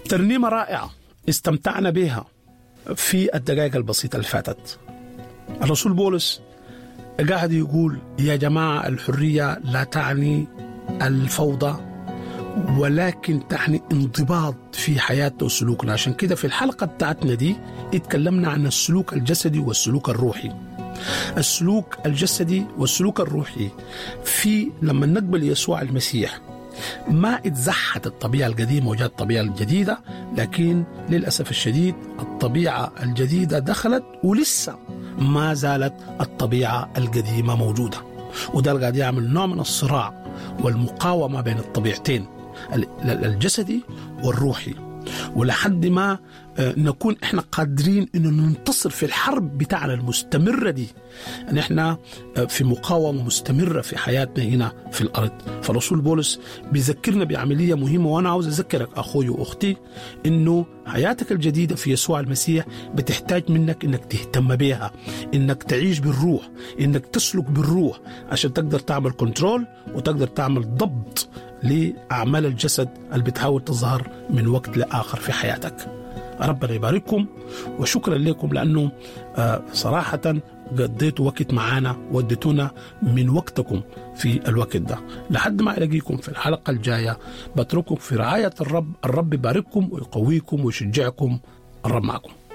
ترنيمة رائعة استمتعنا بها في الدقائق البسيطة اللي فاتت الرسول بولس قاعد يقول يا جماعة الحرية لا تعني الفوضى ولكن تعني انضباط في حياتنا وسلوكنا عشان كده في الحلقة بتاعتنا دي اتكلمنا عن السلوك الجسدي والسلوك الروحي السلوك الجسدي والسلوك الروحي في لما نقبل يسوع المسيح ما اتزحت الطبيعة القديمة وجاءت الطبيعة الجديدة لكن للأسف الشديد الطبيعة الجديدة دخلت ولسه ما زالت الطبيعة القديمة موجودة وده اللي قاعد يعمل نوع من الصراع والمقاومة بين الطبيعتين الجسدي والروحي ولحد ما نكون احنا قادرين انه ننتصر في الحرب بتاعنا المستمره دي ان احنا في مقاومه مستمره في حياتنا هنا في الارض فرسول بولس بيذكرنا بعمليه مهمه وانا عاوز اذكرك اخوي واختي انه حياتك الجديده في يسوع المسيح بتحتاج منك انك تهتم بها انك تعيش بالروح انك تسلك بالروح عشان تقدر تعمل كنترول وتقدر تعمل ضبط لاعمال الجسد اللي بتحاول تظهر من وقت لاخر في حياتك ربنا يبارككم وشكرا لكم لانه صراحه قضيتوا وقت معانا وديتونا من وقتكم في الوقت ده لحد ما الاقيكم في الحلقه الجايه بترككم في رعايه الرب الرب يبارككم ويقويكم ويشجعكم الرب معكم